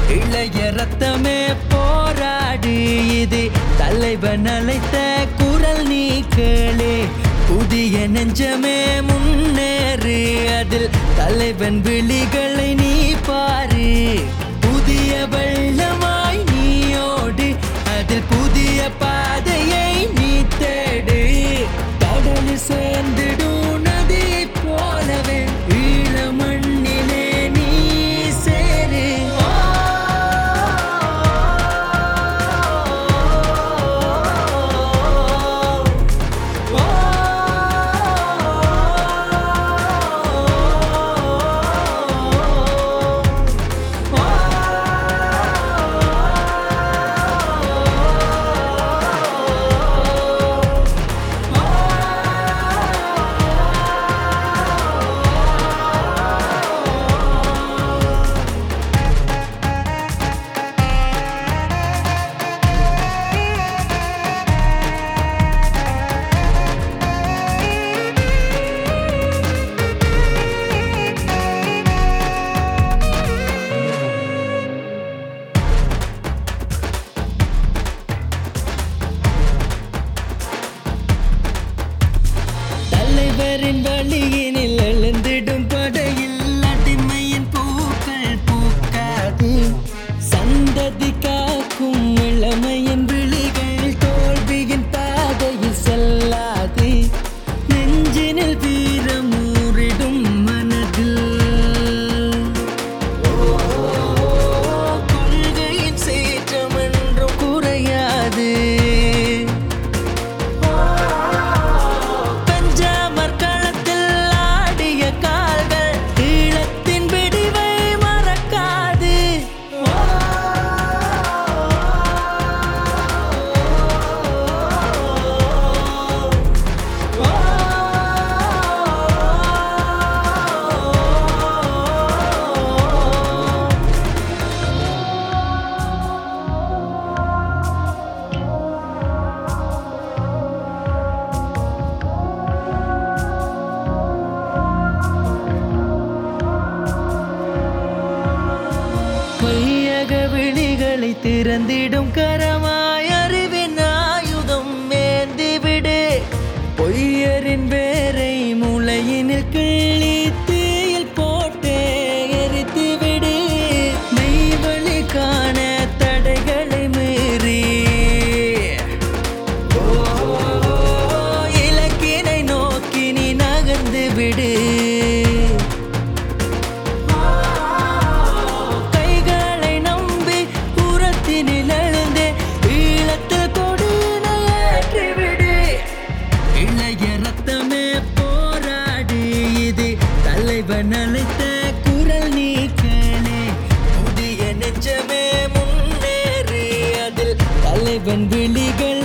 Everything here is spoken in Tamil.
இளைய ரத்தமே போராடு இது தலைவன் அழைத்த குரல் நீ கேளு புதிய நெஞ்சமே முன்னேறு அதில் தலைவன் விழிகளை நீ பாரு புதிய வெள்ளமாய் நீயோடு அதில் புதிய பாதையை நீ தேடு கடலில் சேர்ந்திடும் நதி போலவே ஈழ மண்ணிலே நீ சேரு தலைவரின் வழியினில் எழுந்திடும் படையில் அடிமையின் பூக்கள் பூக்காது சந்ததி காக்கும் இளமையின் விழிகள் தோல்வியின் பாதையில் செல்லாது நெஞ்சினில் வீரம் ஊறிடும் மனதில் கொள்கையின் சீற்றம் என்றும் குறையாது பெஞ்சாமர் களத்தில் ஆடிய கால்கள் ஈழத்தின் விடிவை மறக்காது மையக விழிகளை திறந்திடும் கரமாய் அறிவின் ஆயுதம் ஏந்திவிடு பொய்யரின் வேரை முளையினில் கிள்ளி தீயில் போட்டே எரித்து விடு மெய்வழி காண தடைகளை மீறி ஓ, இலக்கினை நோக்கி நீ நகர்ந்து விடு கைகளை நம்பி புறத்தினில் எழுந்தே ஈழத்தில் கொடியினை ஏற்றிவிடு இளைய ரத்தமே போராடு இது தலைவன் அழைத்த குரல் நீ கேளு புதிய நெஞ்சமே முன்னேறு அதில் தலைவன் விழிகள்